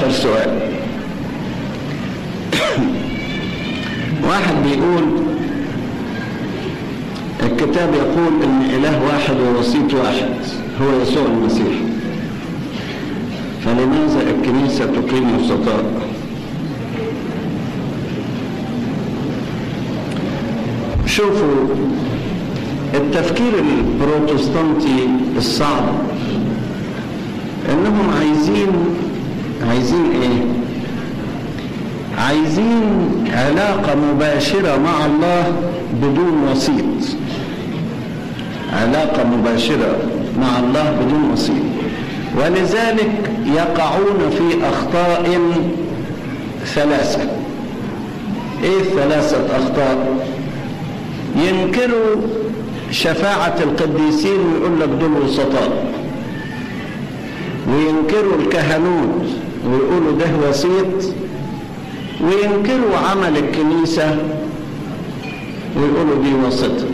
سؤال واحد بيقول الكتاب يقول ان اله واحد ووسيط واحد هو يسوع المسيح فلماذا الكنيسة تقيم وسطاء شوفوا التفكير البروتستانتي الصعب انهم عايزين عايزين ايه عايزين علاقة مباشرة مع الله بدون وسيط علاقة مباشرة مع الله بدون وسيط ولذلك يقعون في أخطاء ثلاثة ايه الثلاثة أخطاء ينكروا شفاعة القديسين ويقول لك دول وسطاء وينكروا الكهنوت ويقولوا ده وسيط وينكروا عمل الكنيسة ويقولوا دي وسطة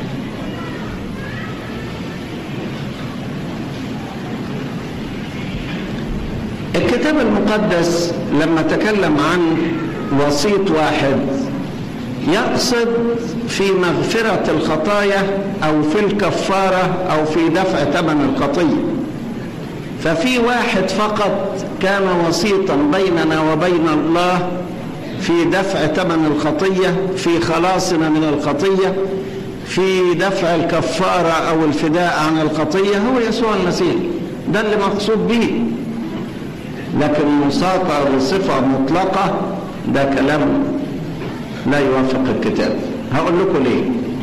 الكتاب المقدس لما تكلم عن وسيط واحد يقصد في مغفرة الخطايا أو في الكفارة أو في دفع ثمن الخطية ففي واحد فقط كان وسيطا بيننا وبين الله في دفع ثمن الخطية في خلاصنا من الخطية في دفع الكفارة أو الفداء عن الخطية هو يسوع المسيح ده اللي مقصود به لكن مساطة بصفة مطلقة ده كلام لا يوافق الكتاب هقول لكم ليه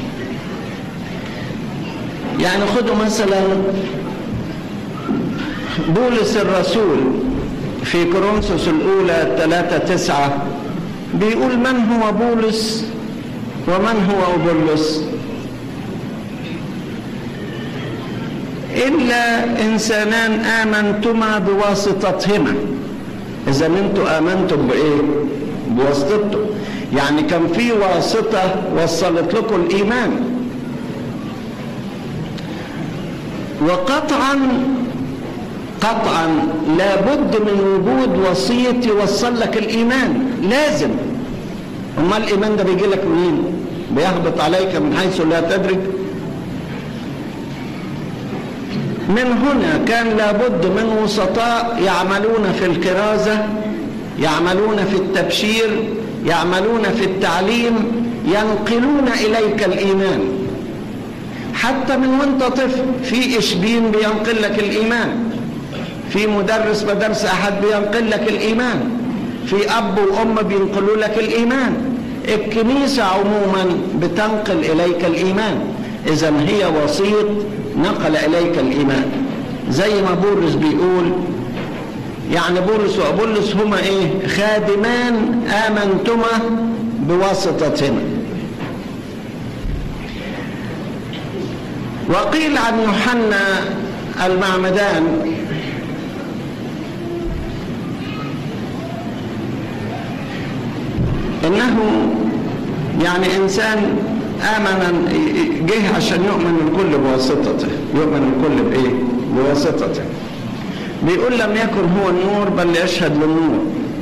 يعني خدوا مثلا بولس الرسول في كورنثوس الأولى ثلاثة تسعة بيقول من هو بولس ومن هو أبولس إلا إنسانان آمنتما بواسطتهما إذا أنتم آمنتم بإيه؟ بواسطته يعني كان في واسطة وصلت لكم الإيمان وقطعا قطعا لابد من وجود وسيط يوصل لك الإيمان لازم أما الإيمان ده بيجي لك منين بيهبط عليك من حيث لا تدرك من هنا كان لابد من وسطاء يعملون في الكرازة يعملون في التبشير يعملون في التعليم ينقلون إليك الإيمان حتى من وانت طفل في إشبين بينقل لك الإيمان في مدرس مدرسة أحد بينقل لك الإيمان في أب وأم بينقلوا لك الإيمان الكنيسة عموما بتنقل إليك الإيمان إذا هي وسيط نقل إليك الإيمان زي ما بولس بيقول يعني بولس وأبولس هما إيه خادمان آمنتما بواسطتهما وقيل عن يوحنا المعمدان انه يعني انسان امن جه عشان يؤمن الكل بواسطته يؤمن الكل بايه بواسطته بيقول لم يكن هو النور بل يشهد للنور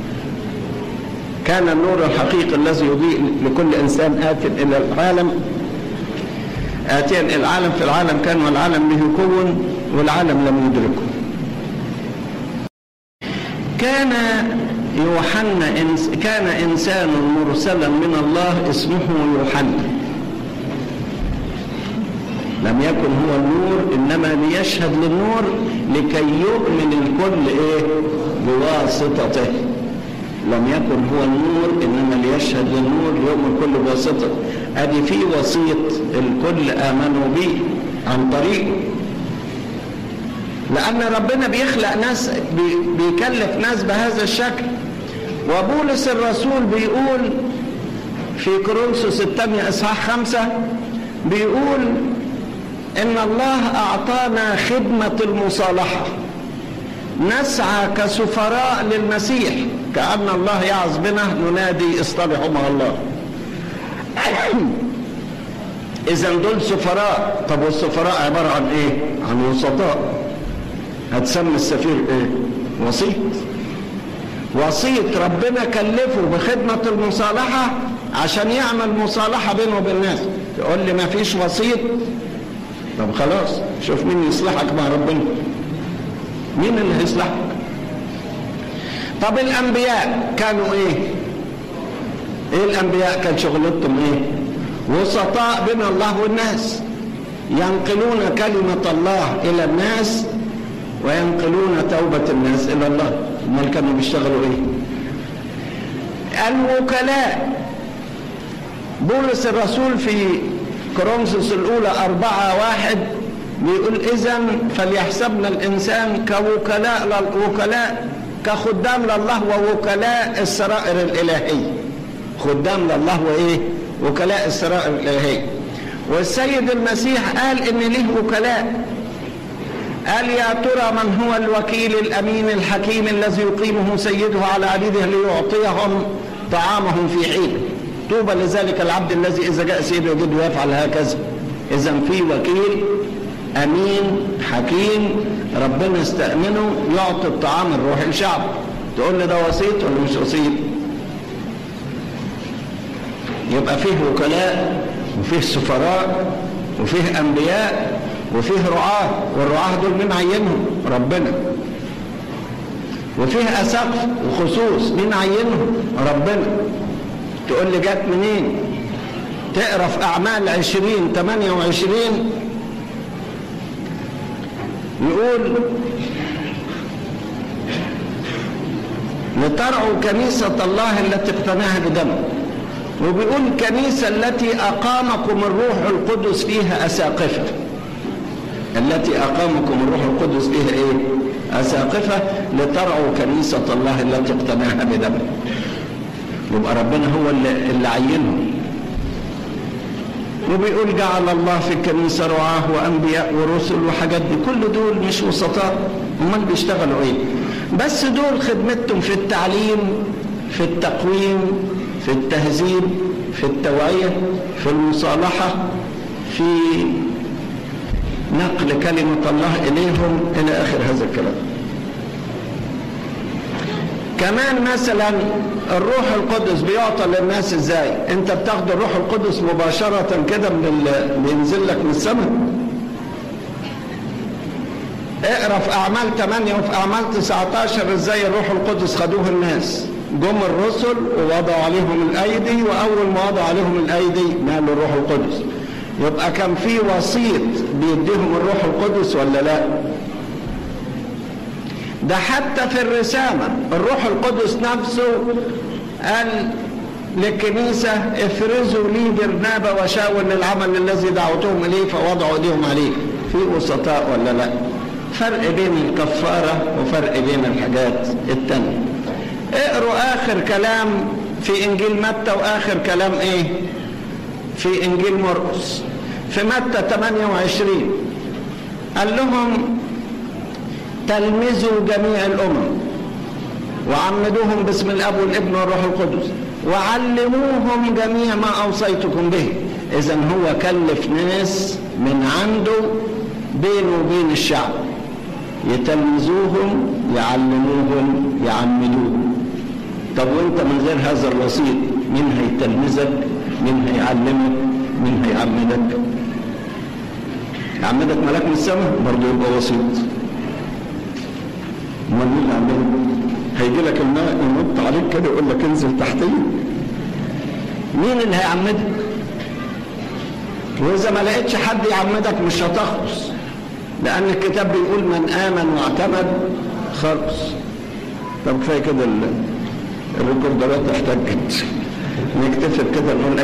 كان النور الحقيقي الذي يضيء لكل انسان ات الى العالم اتيا الى العالم في العالم كان والعالم به كون والعالم لم يدركه كان يوحنا إنس كان إنسان مرسلا من الله اسمه يوحنا لم يكن هو النور إنما ليشهد للنور لكي يؤمن الكل إيه بواسطته لم يكن هو النور إنما ليشهد للنور يؤمن الكل بواسطته أدي في وسيط الكل آمنوا به عن طريقه لأن ربنا بيخلق ناس بيكلف ناس بهذا الشكل وبولس الرسول بيقول في كورنثوس الثانية إصحاح خمسة بيقول إن الله أعطانا خدمة المصالحة نسعى كسفراء للمسيح كأن الله يعظ بنا ننادي اصطلحوا مع الله إذا دول سفراء طب والسفراء عبارة عن إيه؟ عن وسطاء هتسمي السفير إيه؟ وسيط وسيط ربنا كلفه بخدمة المصالحة عشان يعمل مصالحة بينه وبين الناس يقول لي ما فيش وسيط طب خلاص شوف مين يصلحك مع ربنا مين اللي هيصلحك طب الانبياء كانوا ايه ايه الانبياء كان شغلتهم ايه وسطاء بين الله والناس ينقلون كلمة الله الى الناس وينقلون توبة الناس الى الله امال كانوا بيشتغلوا ايه الوكلاء بولس الرسول في كورنثوس الأولى أربعة واحد بيقول إذا فليحسبنا الإنسان كوكلاء وكلاء كخدام لله ووكلاء السرائر الإلهية خدام لله وإيه وكلاء السرائر الإلهية والسيد المسيح قال إن ليه وكلاء قال يا ترى من هو الوكيل الأمين الحكيم الذي يقيمه سيده على عبيده ليعطيهم طعامهم في حينه طوبى لذلك العبد الذي إذا جاء سيده يجده يفعل هكذا إذا في وكيل أمين حكيم ربنا استأمنه يعطي الطعام الروحي لشعبه تقول لي ده وسيط ولا مش وسيط يبقى فيه وكلاء وفيه سفراء وفيه أنبياء وفيه رعاة والرعاة دول مين عينهم ربنا وفيه أساقف وخصوص مين عينهم ربنا تقول لي جت منين تقرا في اعمال 20 28 يقول لترعوا كنيسة الله التي اقتناها بدمه وبيقول الكنيسة التي أقامكم الروح القدس فيها أساقفة التي أقامكم الروح القدس فيها إيه؟ أساقفة لترعوا كنيسة الله التي اقتناها بدمه يبقى ربنا هو اللي, اللي عينهم وبيقول جعل الله في الكنيسة رعاه وأنبياء ورسل وحاجات دي كل دول مش وسطاء امال بيشتغلوا ايه بس دول خدمتهم في التعليم في التقويم في التهذيب في التوعية في المصالحة في نقل كلمة الله إليهم إلى آخر هذا الكلام كمان مثلا الروح القدس بيعطى للناس ازاي انت بتاخد الروح القدس مباشرة كده من بينزل لك من السماء اقرا في اعمال 8 وفي اعمال 19 ازاي الروح القدس خدوه الناس جم الرسل ووضعوا عليهم الايدي واول ما وضعوا عليهم الايدي نالوا الروح القدس يبقى كان في وسيط بيديهم الروح القدس ولا لا ده حتى في الرسامة الروح القدس نفسه قال للكنيسة افرزوا لي برنابة وشاول للعمل الذي دعوتهم إليه فوضعوا ايديهم عليه في وسطاء ولا لا فرق بين الكفارة وفرق بين الحاجات التانية اقروا آخر كلام في إنجيل متى وآخر كلام إيه في إنجيل مرقس في متى 28 قال لهم تلمذوا جميع الأمم وعمدوهم باسم الأب والابن والروح القدس وعلموهم جميع ما أوصيتكم به إذا هو كلف ناس من عنده بينه وبين الشعب يتلمذوهم يعلموهم يعمدوهم طب وانت من غير هذا الوسيط مين هيتلمذك مين هيعلمك مين هيعمدك يعمدك ملاك من السماء برضه يبقى وسيط امال مين اللي عمله هيجي لك الماء ينط عليك كده يقول لك انزل تحتيه مين اللي هيعمدك واذا ما لقيتش حد يعمدك مش هتخلص لان الكتاب بيقول من امن واعتمد خلص طب كفايه كده الريكوردرات احتاجت نكتفي بكده نقول